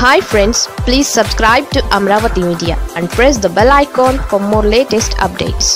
hi friends please subscribe to Amaravati media and press the bell icon for more latest updates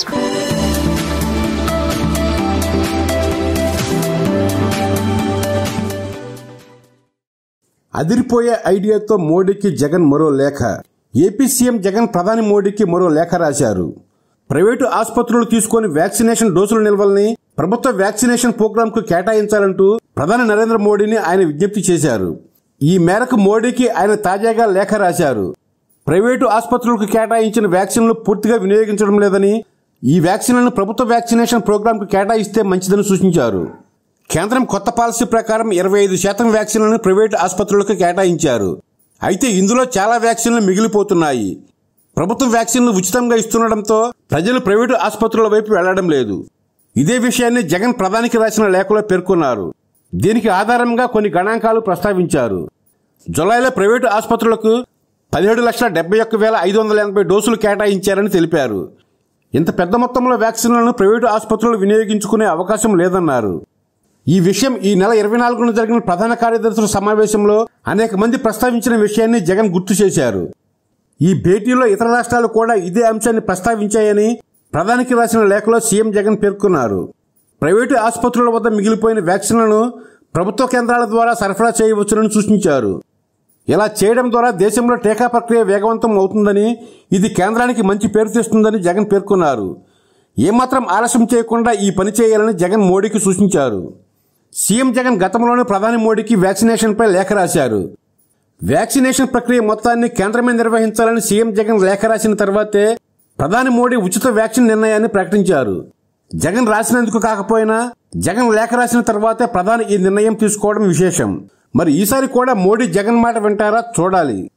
అదిరిపోయే ఐడియాతో మోడీకి జగన్ మరో లేఖ ఏపీ సీఎం జగన్ ప్రధాని మోడీకి మరో లేఖ రాశారు ప్రైవేటు ఆసుపత్రులు తీసుకొని వ్యాక్సినేషన్ డోసుల నిల్వల్ని ప్రభుత్వ వ్యాక్సినేషన్ ప్రోగ్రాం కు కేటాయించాలంటూ ప్రధాని నరేంద్ర మోడీని ఆయన విజ్ఞప్తి చేశారు ఈ మేరకు మోడీకి ఆయన తాజాగా లేఖ రాశారు ప్రైవేటు ఆసుపత్రులకు కేటాయించిన వ్యాక్సిన్లు పూర్తిగా వినియోగించడం లేదని ఈ వ్యాక్సిన్లను ప్రభుత్వ వ్యాక్సినేషన్ ప్రోగ్రాంకు కేటాయిస్తే మంచిదని సూచించారు కేంద్రం కొత్త పాలసీ ప్రకారం ఇరవై ఐదు శాతం వ్యాక్సిన్లను ప్రైవేటు ఆసుపత్రులకు కేటాయించారు అయితే ఇందులో చాలా వ్యాక్సిన్లు మిగిలిపోతున్నాయి ప్రభుత్వం వ్యాక్సిన్లు ఉచితంగా ఇస్తుండటంతో ప్రజలు ప్రైవేటు ఆసుపత్రుల వైపు వెళ్లడం లేదు ఇదే విషయాన్ని జగన్ ప్రధానికి రాసిన లేఖలో పేర్కొన్నారు దీనికి ఆధారంగా కొన్ని గణాంకాలు ప్రస్తావించారు జులైలో ప్రైవేటు ఆసుపత్రులకు పదిహేడు లక్షల డెబ్బై ఒక్క వేల ఐదు వందల ఎనభై డోసులు కేటాయించారని తెలిపారు ఇంత పెద్ద మొత్తంలో వ్యాక్సిన్లను ప్రైవేటు ఆసుపత్రులు వినియోగించుకునే అవకాశం లేదన్నారు ఈ విషయం ఈ నెల ఇరవై నాలుగున జరిగిన ప్రధాన కార్యదర్శుల సమావేశంలో అనేక మంది ప్రస్తావించిన విషయాన్ని జగన్ గుర్తు చేశారు ఈ భేటీలో ఇతర రాష్ట్రాలు కూడా ఇదే అంశాన్ని ప్రస్తావించాయని ప్రధానికి రాసిన లేఖలో సీఎం జగన్ పేర్కొన్నారు ప్రైవేటు ఆసుపత్రుల వద్ద మిగిలిపోయిన వ్యాక్సిన్లను ప్రభుత్వ కేంద్రాల ద్వారా సరఫరా చేయవచ్చునని సూచించారు ఇలా చేయడం ద్వారా దేశంలో టీకా ప్రక్రియ వేగవంతం అవుతుందని ఇది కేంద్రానికి మంచి పేరు తెస్తుందని జగన్ పేర్కొన్నారు ఏమాత్రం ఆలస్యం చేయకుండా ఈ పని చేయాలని జగన్ మోడీకి సూచించారు సీఎం జగన్ గతంలోనే ప్రధాని మోడీకి వ్యాక్సినేషన్పై లేఖ రాశారు వ్యాక్సినేషన్ ప్రక్రియ మొత్తాన్ని కేంద్రమే నిర్వహించాలని సీఎం జగన్ లేఖ రాసిన తర్వాతే ప్రధాని మోడీ ఉచిత వ్యాక్సిన్ నిర్ణయాన్ని ప్రకటించారు జగన్ రాసినందుకు కాకపోయినా జగన్ లేఖ రాసిన తర్వాతే ప్రధాని ఈ నిర్ణయం తీసుకోవడం విశేషం మరి ఈసారి కూడా మోడీ జగన్ మాట వింటారా చూడాలి